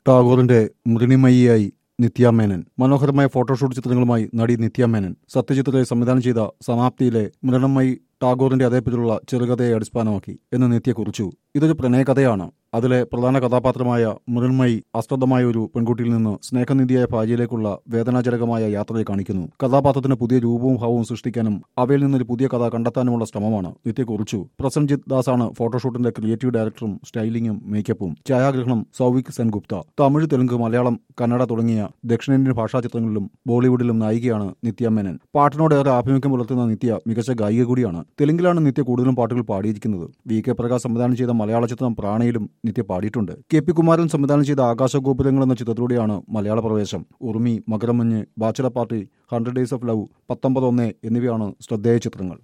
ടാഗോറിന്റെ മൃണിമയിയായി നിത്യ മേനൻ മനോഹരമായ ഫോട്ടോഷൂട്ട് ചിത്രങ്ങളുമായി നടി നിത്യ മേനൻ സത്യജിത്തിലെ സംവിധാനം ചെയ്ത സമാപ്തിയിലെ മൃണമയി ടാഗോറിന്റെ അതേ പേരിലുള്ള ചെറുകഥയെ അടിസ്ഥാനമാക്കി എന്ന് നിത്യ കുറിച്ചു ഇതൊരു പ്രണയകഥയാണ് അതിലെ പ്രധാന കഥാപാത്രമായ മൃണ്മയി അശ്രദ്ധമായ ഒരു പെൺകുട്ടിയിൽ നിന്ന് സ്നേഹനിധിയായ ഭാര്യയിലേക്കുള്ള വേദനാജനകമായ യാത്രയെ കാണിക്കുന്നു കഥാപാത്രത്തിന് പുതിയ രൂപവും ഭാവവും സൃഷ്ടിക്കാനും അവയിൽ നിന്നൊരു പുതിയ കഥ കണ്ടെത്താനുമുള്ള ശ്രമമാണ് നിത്യ കുറിച്ചു പ്രസൻജിത് ദാസാണ് ഫോട്ടോഷൂട്ടിന്റെ ക്രിയേറ്റീവ് ഡയറക്ടറും സ്റ്റൈലിംഗും മേക്കപ്പും ഛായാഗ്രഹണം സൗവിക് സെൻഗുപ്ത തമിഴ് തെലുങ്ക് മലയാളം കന്നഡ തുടങ്ങിയ ദക്ഷിണേന്ത്യൻ ഭാഷാ ചിത്രങ്ങളിലും ബോളിവുഡിലും നായികയാണ് നിത്യ മേനൻ പാട്ടിനോട് ഏറെ ആഭിമുഖ്യം പുലർത്തുന്ന നിത്യ മികച്ച ഗായിക കൂടിയാണ് തെലുങ്കിലാണ് നിത്യ കൂടുതലും പാട്ടുകൾ പാടിയിരിക്കുന്നത് വി കെ പ്രകാശ് സംവിധാനം ചെയ്ത മലയാള ചിത്രം പ്രാണയിലും നിത്യ പാടിയിട്ടുണ്ട് കെ പി കുമാരൻ സംവിധാനം ചെയ്ത ആകാശഗോപുരങ്ങൾ എന്ന ചിത്രത്തിലൂടെയാണ് മലയാള പ്രവേശം Urumi Makaramanju bachelor party hundred days of love പത്തൊമ്പത് ഒന്ന് എന്നിവയാണ് ശ്രദ്ധേയ ചിത്രങ്ങൾ